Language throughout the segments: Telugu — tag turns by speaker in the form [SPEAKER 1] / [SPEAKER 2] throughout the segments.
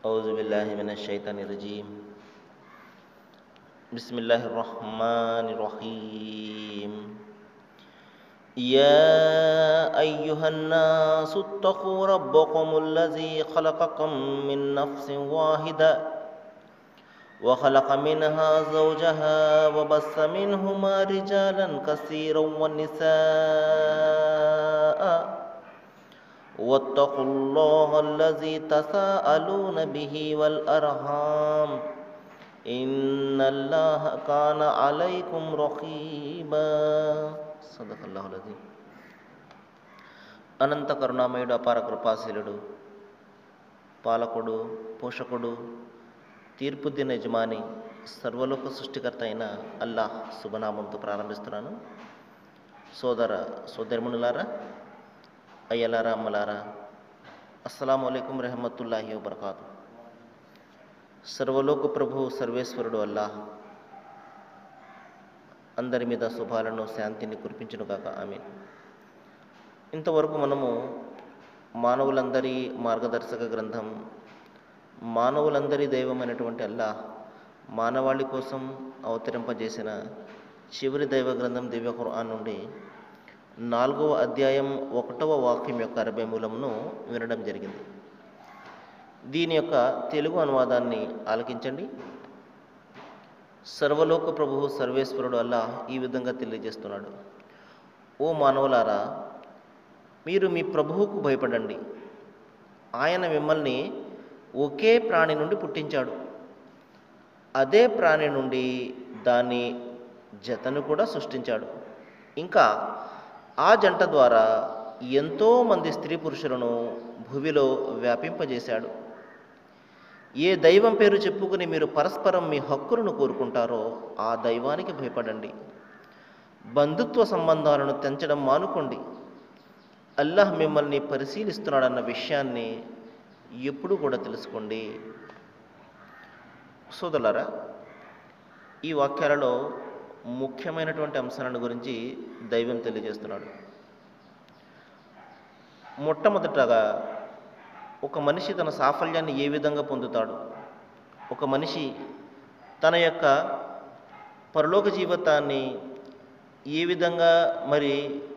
[SPEAKER 1] أعوذ بالله من الشيطان الرجيم بسم الله الرحمن الرحيم يا أيها الناس اتقوا ربكم الذي خلقكم من نفس واحدة وخلق منها زوجها وبث منهما رجالا كثيرا والنساء واتقوا الله الذي تساءلون به والأرحام إن الله كان عليكم رقيبا صدق الله العظيم అనంత కరుణామయుడు అపార కృపాశీలుడు పాలకుడు పోషకుడు తీర్పు దిన యజమాని సర్వలోక సృష్టికర్త అయిన అల్లాహ్ శుభనామంతో ప్రారంభిస్తున్నాను సోదర సోదరిమునులారా అయ్యలారా అమ్మలారా అస్సలం అయికం రహమతుల్లాహి వబర్కాతు సర్వలోక ప్రభు సర్వేశ్వరుడు అల్లాహ్ అందరి మీద శుభాలను శాంతిని కురిపించును కాక ఆమె ఇంతవరకు మనము మానవులందరి మార్గదర్శక గ్రంథం మానవులందరి దైవమైనటువంటి అల్లాహ్ మానవాళి కోసం అవతరింపజేసిన చివరి దైవ గ్రంథం దివ్య ఖురాన్ నుండి నాలుగవ అధ్యాయం ఒకటవ వాక్యం యొక్క అరవై మూలమును వినడం జరిగింది దీని యొక్క తెలుగు అనువాదాన్ని ఆలకించండి సర్వలోక ప్రభు సర్వేశ్వరుడు అల్లా ఈ విధంగా తెలియజేస్తున్నాడు ఓ మానవులారా మీరు మీ ప్రభువుకు భయపడండి ఆయన మిమ్మల్ని ఒకే ప్రాణి నుండి పుట్టించాడు అదే ప్రాణి నుండి దాని జతను కూడా సృష్టించాడు ఇంకా ఆ జంట ద్వారా ఎంతోమంది స్త్రీ పురుషులను భూమిలో వ్యాపింపజేశాడు ఏ దైవం పేరు చెప్పుకుని మీరు పరస్పరం మీ హక్కులను కోరుకుంటారో ఆ దైవానికి భయపడండి బంధుత్వ సంబంధాలను తెంచడం మానుకోండి అల్లాహ్ మిమ్మల్ని పరిశీలిస్తున్నాడన్న విషయాన్ని ఎప్పుడు కూడా తెలుసుకోండి సోదరులారా ఈ వాక్యాలలో ముఖ్యమైనటువంటి అంశాలను గురించి దైవం తెలియజేస్తున్నాడు మొట్టమొదటగా ఒక మనిషి తన సాఫల్యాన్ని ఏ విధంగా పొందుతాడు ఒక మనిషి తన యొక్క పరలోక జీవితాన్ని ఏ విధంగా మరి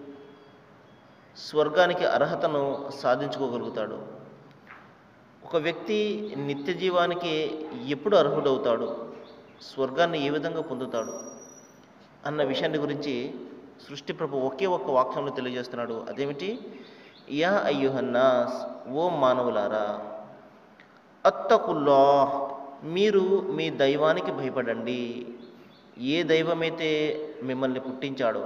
[SPEAKER 1] స్వర్గానికి అర్హతను సాధించుకోగలుగుతాడు ఒక వ్యక్తి నిత్య జీవానికి ఎప్పుడు అర్హుడవుతాడు స్వర్గాన్ని ఏ విధంగా పొందుతాడు అన్న విషయాన్ని గురించి సృష్టి ప్రభు ఒకే ఒక్క వాక్యంలో తెలియజేస్తున్నాడు అదేమిటి యా అయ్యుహన్నాస్ ఓ మానవులారా అత్తకుల్లా మీరు మీ దైవానికి భయపడండి ఏ దైవమైతే మిమ్మల్ని పుట్టించాడో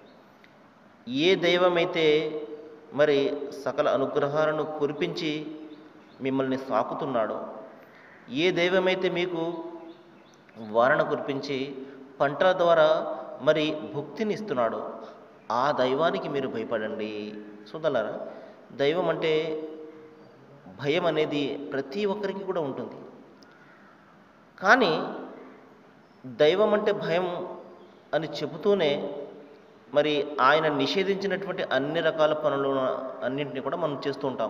[SPEAKER 1] ఏ దైవమైతే మరి సకల అనుగ్రహాలను కురిపించి మిమ్మల్ని సాకుతున్నాడో ఏ దైవమైతే మీకు వారణ కురిపించి పంటల ద్వారా మరి భుక్తిని ఇస్తున్నాడు ఆ దైవానికి మీరు భయపడండి చూదలారా దైవం అంటే భయం అనేది ప్రతి ఒక్కరికి కూడా ఉంటుంది కానీ దైవం అంటే భయం అని చెబుతూనే మరి ఆయన నిషేధించినటువంటి అన్ని రకాల పనులు అన్నింటినీ కూడా మనం చేస్తూ ఉంటాం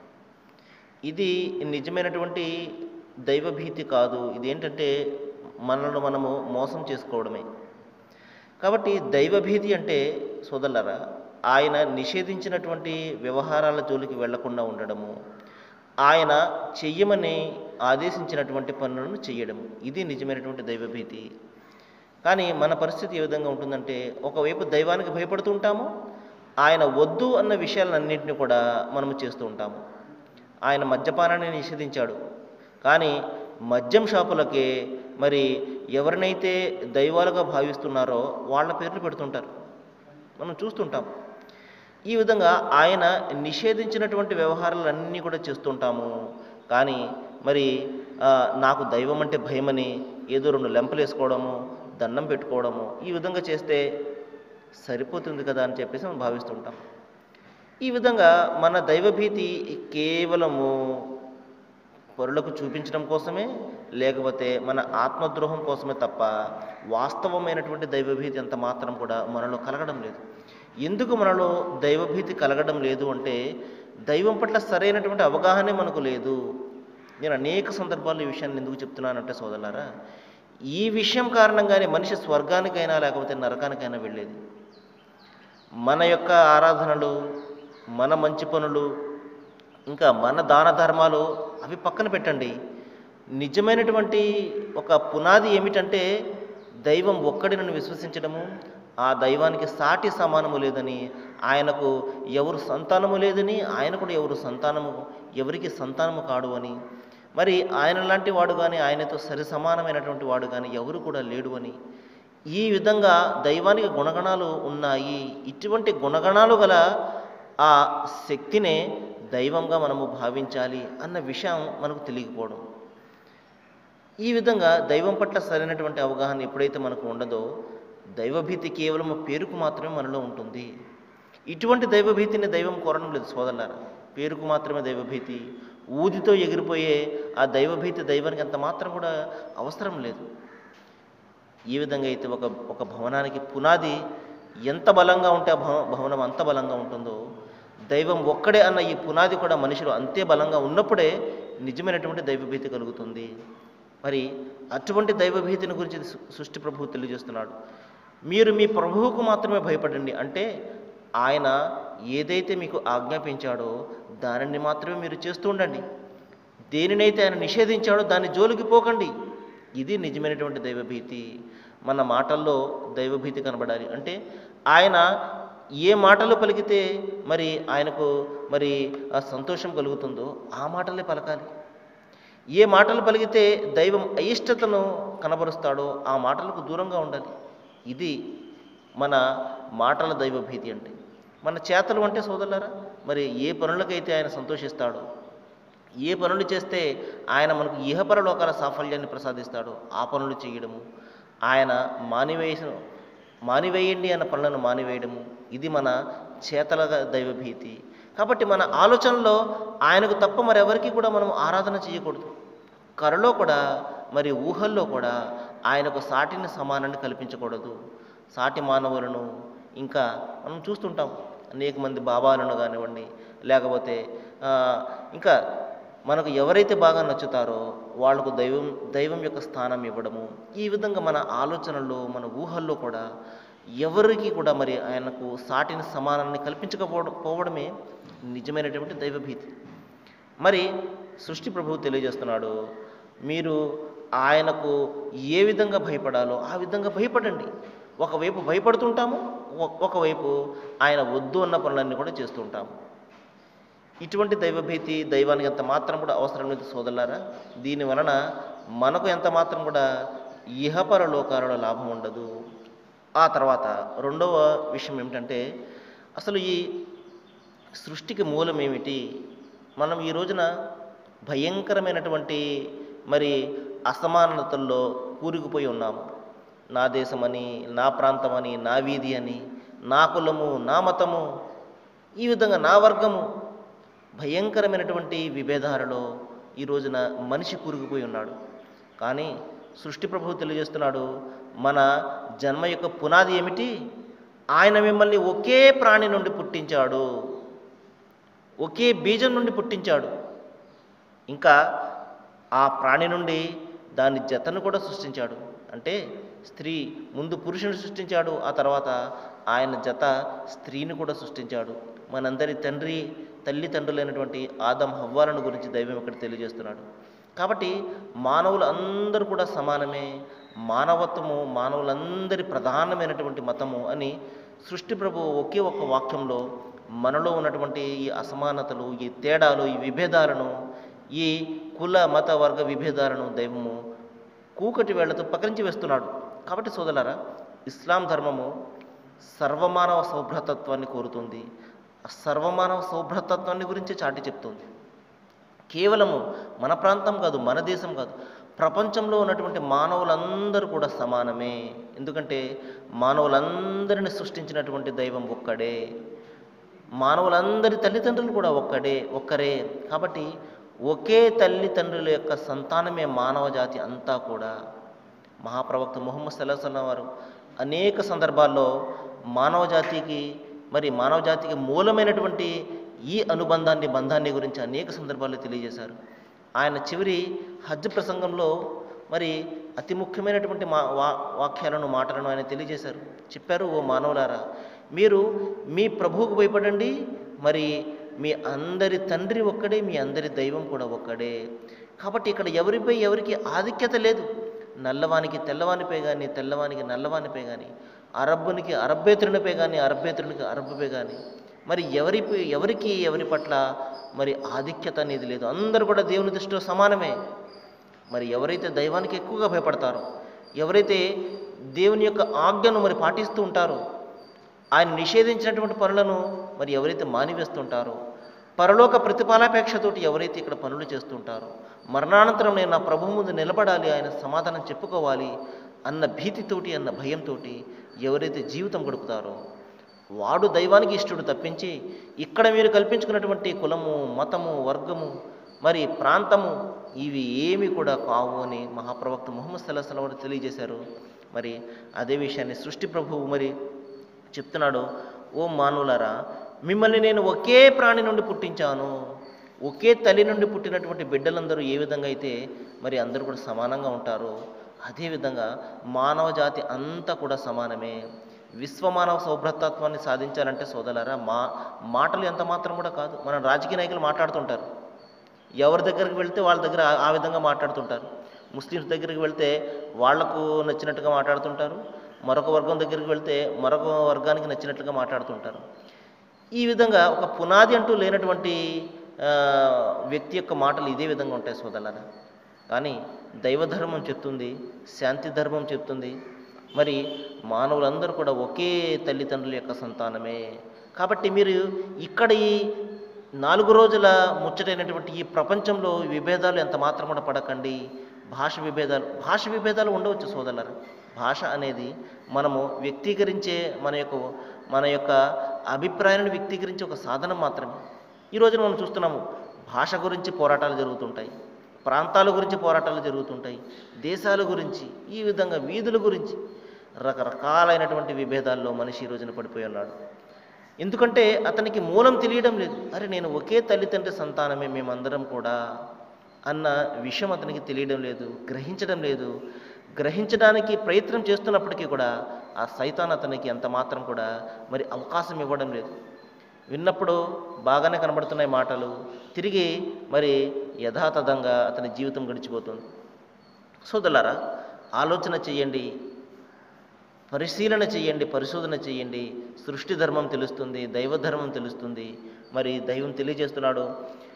[SPEAKER 1] ఇది నిజమైనటువంటి దైవభీతి కాదు ఇదేంటంటే మనల్ని మనము మోసం చేసుకోవడమే కాబట్టి దైవభీతి అంటే సోదరులరా ఆయన నిషేధించినటువంటి వ్యవహారాల జోలికి వెళ్లకుండా ఉండడము ఆయన చెయ్యమని ఆదేశించినటువంటి పనులను చేయడం ఇది నిజమైనటువంటి దైవభీతి కానీ మన పరిస్థితి ఏ విధంగా ఉంటుందంటే ఒకవైపు దైవానికి భయపడుతూ ఉంటాము ఆయన వద్దు అన్న విషయాలన్నింటినీ కూడా మనము చేస్తూ ఉంటాము ఆయన మద్యపానాన్ని నిషేధించాడు కానీ మద్యం షాపులకే మరి ఎవరినైతే దైవాలుగా భావిస్తున్నారో వాళ్ళ పేర్లు పెడుతుంటారు మనం చూస్తుంటాం ఈ విధంగా ఆయన నిషేధించినటువంటి వ్యవహారాలన్నీ కూడా చేస్తుంటాము కానీ మరి నాకు దైవం అంటే భయమని ఏదో రెండు లెంపలు వేసుకోవడము దండం పెట్టుకోవడము ఈ విధంగా చేస్తే సరిపోతుంది కదా అని చెప్పేసి మనం భావిస్తుంటాం ఈ విధంగా మన దైవభీతి కేవలము పరులకు చూపించడం కోసమే లేకపోతే మన ఆత్మద్రోహం కోసమే తప్ప వాస్తవమైనటువంటి దైవభీతి అంత మాత్రం కూడా మనలో కలగడం లేదు ఎందుకు మనలో దైవభీతి కలగడం లేదు అంటే దైవం పట్ల సరైనటువంటి అవగాహనే మనకు లేదు నేను అనేక సందర్భాల్లో ఈ విషయాన్ని ఎందుకు చెప్తున్నానంటే సోదరులారా ఈ విషయం కారణంగానే మనిషి స్వర్గానికైనా లేకపోతే నరకానికైనా వెళ్ళేది మన యొక్క ఆరాధనలు మన మంచి పనులు ఇంకా మన దాన ధర్మాలు అవి పక్కన పెట్టండి నిజమైనటువంటి ఒక పునాది ఏమిటంటే దైవం ఒక్కడినని విశ్వసించడము ఆ దైవానికి సాటి సమానము లేదని ఆయనకు ఎవరు సంతానము లేదని ఆయన కూడా ఎవరు సంతానము ఎవరికి సంతానము కాడు అని మరి ఆయన లాంటి వాడు కానీ ఆయనతో సరి సమానమైనటువంటి వాడు కానీ ఎవరు కూడా లేడు అని ఈ విధంగా దైవానికి గుణగణాలు ఉన్నాయి ఇటువంటి గుణగణాలు గల ఆ శక్తినే దైవంగా మనము భావించాలి అన్న విషయం మనకు తెలియకపోవడం ఈ విధంగా దైవం పట్ల సరైనటువంటి అవగాహన ఎప్పుడైతే మనకు ఉండదో దైవభీతి కేవలం పేరుకు మాత్రమే మనలో ఉంటుంది ఇటువంటి దైవభీతిని దైవం కోరడం లేదు సోదరులారా పేరుకు మాత్రమే దైవభీతి ఊదితో ఎగిరిపోయే ఆ దైవభీతి దైవానికి అంత మాత్రం కూడా అవసరం లేదు ఈ విధంగా అయితే ఒక ఒక భవనానికి పునాది ఎంత బలంగా ఉంటే ఆ భవ భవనం అంత బలంగా ఉంటుందో దైవం ఒక్కడే అన్న ఈ పునాది కూడా మనిషిలో అంతే బలంగా ఉన్నప్పుడే నిజమైనటువంటి దైవభీతి కలుగుతుంది మరి అటువంటి దైవభీతిని గురించి సు- సృష్టి ప్రభువు తెలియజేస్తున్నాడు మీరు మీ ప్రభువుకు మాత్రమే భయపడండి అంటే ఆయన ఏదైతే మీకు ఆజ్ఞాపించాడో దానిని మాత్రమే మీరు చేస్తూ ఉండండి దేనినైతే ఆయన నిషేధించాడో దాని జోలికి పోకండి ఇది నిజమైనటువంటి దైవభీతి మన మాటల్లో దైవభీతి కనబడాలి అంటే ఆయన ఏ మాటలు పలికితే మరి ఆయనకు మరి ఆ సంతోషం కలుగుతుందో ఆ మాటలే పలకాలి ఏ మాటలు పలికితే దైవం అయిష్టతను కనబరుస్తాడో ఆ మాటలకు దూరంగా ఉండాలి ఇది మన మాటల దైవభీతి అంటే మన చేతలు అంటే సోదరులారా మరి ఏ పనులకైతే ఆయన సంతోషిస్తాడో ఏ పనులు చేస్తే ఆయన మనకు ఇహపర లోకాల సాఫల్యాన్ని ప్రసాదిస్తాడో ఆ పనులు చేయడము ఆయన మానివేసిన మానివేయండి అన్న పనులను మానివేయడము ఇది మన చేతల దైవభీతి కాబట్టి మన ఆలోచనలో ఆయనకు తప్ప మరెవరికి కూడా మనం ఆరాధన చేయకూడదు కరలో కూడా మరి ఊహల్లో కూడా ఆయనకు సాటిని సమానాన్ని కల్పించకూడదు సాటి మానవులను ఇంకా మనం చూస్తుంటాం అనేక మంది బాబాలను కానివ్వండి లేకపోతే ఆ, ఇంకా మనకు ఎవరైతే బాగా నచ్చుతారో వాళ్ళకు దైవం దైవం యొక్క స్థానం ఇవ్వడము ఈ విధంగా మన ఆలోచనల్లో మన ఊహల్లో కూడా ఎవరికి కూడా మరి ఆయనకు సాటిని సమానాన్ని కల్పించకపోవడం పోవడమే నిజమైనటువంటి దైవభీతి మరి సృష్టి ప్రభువు తెలియజేస్తున్నాడు మీరు ఆయనకు ఏ విధంగా భయపడాలో ఆ విధంగా భయపడండి ఒకవైపు భయపడుతుంటాము ఒక- ఒకవైపు ఆయన వద్దు అన్న పనులన్నీ కూడా చేస్తుంటాము ఇటువంటి దైవభీతి దైవానికి ఎంత మాత్రం కూడా అవసరం లేదు సోదరులారా దీని వలన మనకు ఎంత మాత్రం కూడా ఇహపర లోకాలలో లాభం ఉండదు ఆ తర్వాత రెండవ విషయం ఏమిటంటే అసలు ఈ సృష్టికి మూలం ఏమిటి మనం ఈ రోజున భయంకరమైనటువంటి మరి అసమానతల్లో కూరుకుపోయి ఉన్నాము నా దేశమని నా ప్రాంతమని నా వీధి అని నా కులము నా మతము ఈ విధంగా నా వర్గము భయంకరమైనటువంటి విభేదాలలో ఈ రోజున మనిషి కూరుకుపోయి ఉన్నాడు కానీ సృష్టి ప్రభువు తెలియజేస్తున్నాడు మన జన్మ యొక్క పునాది ఏమిటి ఆయన మిమ్మల్ని ఒకే ప్రాణి నుండి పుట్టించాడు ఒకే బీజం నుండి పుట్టించాడు ఇంకా ఆ ప్రాణి నుండి దాని జతను కూడా సృష్టించాడు అంటే స్త్రీ ముందు పురుషుని సృష్టించాడు ఆ తర్వాత ఆయన జత స్త్రీని కూడా సృష్టించాడు మనందరి తండ్రి తల్లి తండ్రులైనటువంటి ఆదం హవ్వాలను గురించి దైవం ఇక్కడ తెలియజేస్తున్నాడు కాబట్టి మానవులు అందరూ కూడా సమానమే మానవత్వము మానవులందరి ప్రధానమైనటువంటి మతము అని సృష్టి ప్రభు ఒకే ఒక్క వాక్యంలో మనలో ఉన్నటువంటి ఈ అసమానతలు ఈ తేడాలు ఈ విభేదాలను ఈ కుల మత వర్గ విభేదాలను దైవము కూకటి వేళ్లతో పకరించి వేస్తున్నాడు కాబట్టి సోదరులారా ఇస్లాం ధర్మము సర్వమానవ సౌభ్రతత్వాన్ని కోరుతుంది ఆ సర్వమానవ సౌభ్రతత్వాన్ని గురించి చాటి చెప్తుంది కేవలము మన ప్రాంతం కాదు మన దేశం కాదు ప్రపంచంలో ఉన్నటువంటి మానవులందరూ కూడా సమానమే ఎందుకంటే మానవులందరిని సృష్టించినటువంటి దైవం ఒక్కడే మానవులందరి తల్లిదండ్రులు కూడా ఒక్కడే ఒక్కరే కాబట్టి ఒకే తల్లిదండ్రుల యొక్క సంతానమే మానవ జాతి అంతా కూడా మహాప్రవక్త ముహమ్మద్ సల్లాహం వారు అనేక సందర్భాల్లో మానవ జాతికి మరి మానవ జాతికి మూలమైనటువంటి ఈ అనుబంధాన్ని బంధాన్ని గురించి అనేక సందర్భాల్లో తెలియజేశారు ఆయన చివరి హజ్ ప్రసంగంలో మరి అతి ముఖ్యమైనటువంటి మా వా వాక్యాలను మాటలను ఆయన తెలియజేశారు చెప్పారు ఓ మానవులారా మీరు మీ ప్రభువుకు భయపడండి మరి మీ అందరి తండ్రి ఒక్కడే మీ అందరి దైవం కూడా ఒక్కడే కాబట్టి ఇక్కడ ఎవరిపై ఎవరికి ఆధిక్యత లేదు నల్లవానికి తెల్లవానిపై కానీ తెల్లవానికి నల్లవానిపై కానీ అరబ్బునికి అరబ్బేతునిపై కానీ అరబ్బేతునికి అరబ్బుపై కానీ మరి ఎవరిపై ఎవరికి ఎవరి పట్ల మరి ఆధిక్యత అనేది లేదు అందరూ కూడా దేవుని దృష్టిలో సమానమే మరి ఎవరైతే దైవానికి ఎక్కువగా భయపడతారో ఎవరైతే దేవుని యొక్క ఆజ్ఞను మరి పాటిస్తూ ఉంటారో ఆయన నిషేధించినటువంటి పనులను మరి ఎవరైతే మానివేస్తుంటారో పరలోక ప్రతిఫలాపేక్షతోటి ఎవరైతే ఇక్కడ పనులు చేస్తుంటారో మరణానంతరం నేను నా ప్రభు ముందు నిలబడాలి ఆయన సమాధానం చెప్పుకోవాలి అన్న భీతితోటి అన్న భయంతోటి ఎవరైతే జీవితం గడుపుతారో వాడు దైవానికి ఇష్టడు తప్పించి ఇక్కడ మీరు కల్పించుకున్నటువంటి కులము మతము వర్గము మరి ప్రాంతము ఇవి ఏమి కూడా కావు అని మహాప్రవక్త ముహమ్మద్ సల్లాహం వారు తెలియజేశారు మరి అదే విషయాన్ని సృష్టి ప్రభువు మరి చెప్తున్నాడు ఓ మానవులారా మిమ్మల్ని నేను ఒకే ప్రాణి నుండి పుట్టించాను ఒకే తల్లి నుండి పుట్టినటువంటి బిడ్డలందరూ ఏ విధంగా అయితే మరి అందరూ కూడా సమానంగా ఉంటారో అదేవిధంగా మానవ జాతి అంతా కూడా సమానమే విశ్వమానవ సౌభ్రతత్వాన్ని సాధించాలంటే సోదరులారా మా మాటలు ఎంత మాత్రం కూడా కాదు మన రాజకీయ నాయకులు మాట్లాడుతుంటారు ఎవరి దగ్గరికి వెళ్తే వాళ్ళ దగ్గర ఆ- ఆ విధంగా మాట్లాడుతుంటారు ముస్లిమ్స్ దగ్గరికి వెళ్తే వాళ్లకు నచ్చినట్టుగా మాట్లాడుతుంటారు మరొక వర్గం దగ్గరికి వెళ్తే మరొక వర్గానికి నచ్చినట్లుగా మాట్లాడుతుంటారు ఈ విధంగా ఒక పునాది అంటూ లేనటువంటి ఆ, వ్యక్తి యొక్క మాటలు ఇదే విధంగా ఉంటాయి సోదరులారా కానీ దైవధర్మం చెప్తుంది శాంతి ధర్మం చెప్తుంది మరి మానవులందరూ కూడా ఒకే తల్లిదండ్రుల యొక్క సంతానమే కాబట్టి మీరు ఇక్కడ ఈ నాలుగు రోజుల ముచ్చటైనటువంటి ఈ ప్రపంచంలో విభేదాలు ఎంత మాత్రం కూడా పడకండి భాష విభేదాలు భాష విభేదాలు ఉండవచ్చు సోదరులారా భాష అనేది మనము వ్యక్తీకరించే మన యొక్క మన యొక్క అభిప్రాయాలను వ్యక్తీకరించే ఒక సాధనం మాత్రమే ఈ రోజున మనం చూస్తున్నాము భాష గురించి పోరాటాలు జరుగుతుంటాయి ప్రాంతాల గురించి పోరాటాలు జరుగుతుంటాయి దేశాల గురించి ఈ విధంగా వీధుల గురించి రకరకాలైనటువంటి విభేదాల్లో మనిషి ఈ రోజున పడిపోయి ఉన్నాడు ఎందుకంటే అతనికి మూలం తెలియడం లేదు అరే నేను ఒకే తల్లిదండ్రి సంతానమే మేమందరం కూడా అన్న విషయం అతనికి తెలియడం లేదు గ్రహించడం లేదు గ్రహించడానికి ప్రయత్నం చేస్తున్నప్పటికీ కూడా ఆ సైతాన్ అతనికి ఎంత మాత్రం కూడా మరి అవకాశం ఇవ్వడం లేదు విన్నప్పుడు బాగానే కనబడుతున్నాయి మాటలు తిరిగి మరి యథాతథంగా అతని జీవితం గడిచిపోతుంది సోదరులారా ఆలోచన చేయండి పరిశీలన చేయండి పరిశోధన చేయండి సృష్టి ధర్మం తెలుస్తుంది దైవ ధర్మం తెలుస్తుంది మరి దైవం తెలియజేస్తున్నాడు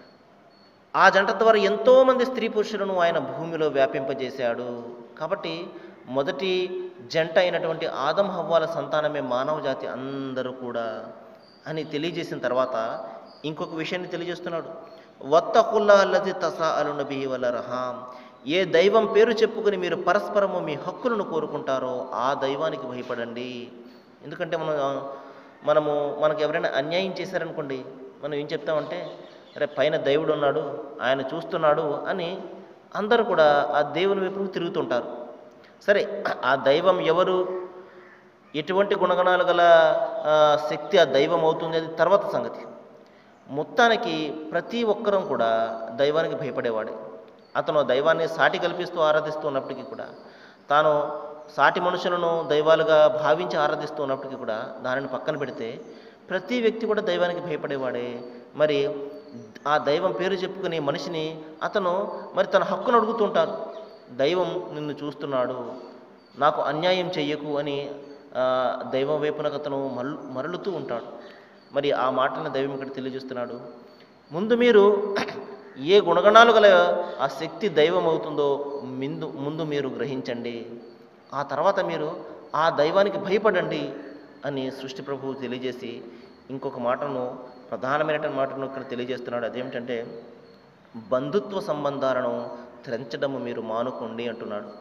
[SPEAKER 1] ఆ జంట ద్వారా ఎంతోమంది స్త్రీ పురుషులను ఆయన భూమిలో వ్యాపింపజేశాడు కాబట్టి మొదటి జంట అయినటువంటి ఆదం హవ్వాల సంతానమే మానవ జాతి అందరూ కూడా అని తెలియజేసిన తర్వాత ఇంకొక విషయాన్ని తెలియజేస్తున్నాడు వత్తకుల్లా అల్లది తసా అలు నబీ వల్ల రహాం ఏ దైవం పేరు చెప్పుకుని మీరు పరస్పరము మీ హక్కులను కోరుకుంటారో ఆ దైవానికి భయపడండి ఎందుకంటే మనం మనము మనకు ఎవరైనా అన్యాయం చేశారనుకోండి మనం ఏం చెప్తామంటే అరే పైన దేవుడు ఉన్నాడు ఆయన చూస్తున్నాడు అని అందరూ కూడా ఆ దేవుని వైపు తిరుగుతుంటారు సరే ఆ దైవం ఎవరు ఎటువంటి గుణగణాలు గల ఆ, శక్తి ఆ దైవం అవుతుంది అది తర్వాత సంగతి మొత్తానికి ప్రతి ఒక్కరం కూడా దైవానికి భయపడేవాడే అతను దైవాన్ని సాటి కల్పిస్తూ ఆరాధిస్తూ ఉన్నప్పటికీ కూడా తాను సాటి మనుషులను దైవాలుగా భావించి ఆరాధిస్తూ ఉన్నప్పటికీ కూడా దానిని పక్కన పెడితే ప్రతి వ్యక్తి కూడా దైవానికి భయపడేవాడే మరి ఆ దైవం పేరు చెప్పుకుని మనిషిని అతను మరి తన హక్కును అడుగుతుంటారు దైవం నిన్ను చూస్తున్నాడు నాకు అన్యాయం చెయ్యకు అని ఆ, దైవం వైపునకు అతను మరలు మరలుతూ ఉంటాడు మరి ఆ మాటను దైవం ఇక్కడ తెలియజేస్తున్నాడు ముందు మీరు ఏ గుణగణాలు గల ఆ శక్తి దైవం అవుతుందో ముందు ముందు మీరు గ్రహించండి ఆ తర్వాత మీరు ఆ దైవానికి భయపడండి అని సృష్టి ప్రభువు తెలియజేసి ఇంకొక మాటను ప్రధానమైనటువంటి మాటను ఇక్కడ తెలియజేస్తున్నాడు అదేమిటంటే బంధుత్వ సంబంధాలను త్రెంచడము మీరు మానుకోండి అంటున్నాడు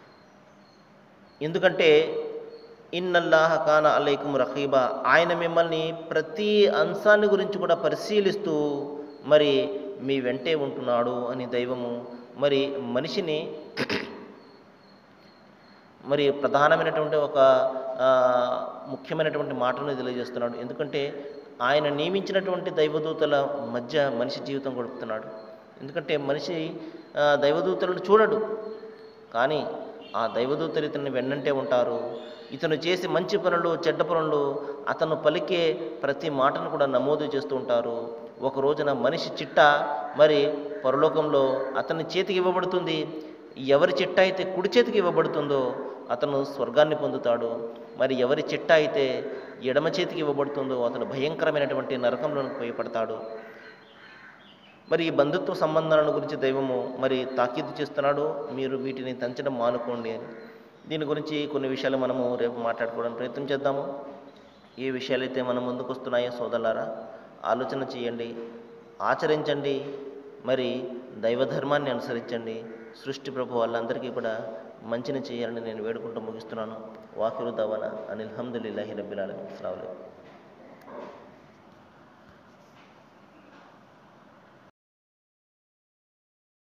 [SPEAKER 1] ఎందుకంటే ఇన్నల్లాహ కాన అలైకుం రహీబా ఆయన మిమ్మల్ని ప్రతి అంశాన్ని గురించి కూడా పరిశీలిస్తూ మరి మీ వెంటే ఉంటున్నాడు అని దైవము మరి మనిషిని మరి ప్రధానమైనటువంటి ఒక ఆ, ముఖ్యమైనటువంటి మాటను తెలియజేస్తున్నాడు ఎందుకంటే ఆయన నియమించినటువంటి దైవదూతల మధ్య మనిషి జీవితం గడుపుతున్నాడు ఎందుకంటే మనిషి ఆ, దైవదూతలను చూడడు కానీ ఆ దైవదూతలు ఇతన్ని వెన్నంటే ఉంటారు ఇతను చేసే మంచి పనులు చెడ్డ పనులు అతను పలికే ప్రతి మాటను కూడా నమోదు చేస్తూ ఉంటారు ఒక రోజున మనిషి చిట్ట మరి పరలోకంలో అతని చేతికి ఇవ్వబడుతుంది ఎవరి చిట్ట అయితే కుడి చేతికి ఇవ్వబడుతుందో అతను స్వర్గాన్ని పొందుతాడు మరి ఎవరి చిట్ట అయితే ఎడమ చేతికి ఇవ్వబడుతుందో అతను భయంకరమైనటువంటి నరకంలోకి భయపడతాడు మరి ఈ బంధుత్వ సంబంధాలను గురించి దైవము మరి తాకీదు చేస్తున్నాడు మీరు వీటిని తంచడం మానుకోండి అని దీని గురించి కొన్ని విషయాలు మనము రేపు మాట్లాడుకోవడానికి ప్రయత్నం చేద్దాము ఏ విషయాలైతే మన ముందుకు వస్తున్నాయో సోదరులారా ఆలోచన చేయండి ఆచరించండి మరి దైవధర్మాన్ని అనుసరించండి సృష్టి ప్రభు వాళ్ళందరికీ కూడా మంచిని చేయాలని నేను వేడుకుంటూ ముగిస్తున్నాను వాకిరు దవన అనిల్ హమ్దుల్లాహి రబ్బిల్ అలమీ అస్సలాము అలైకుం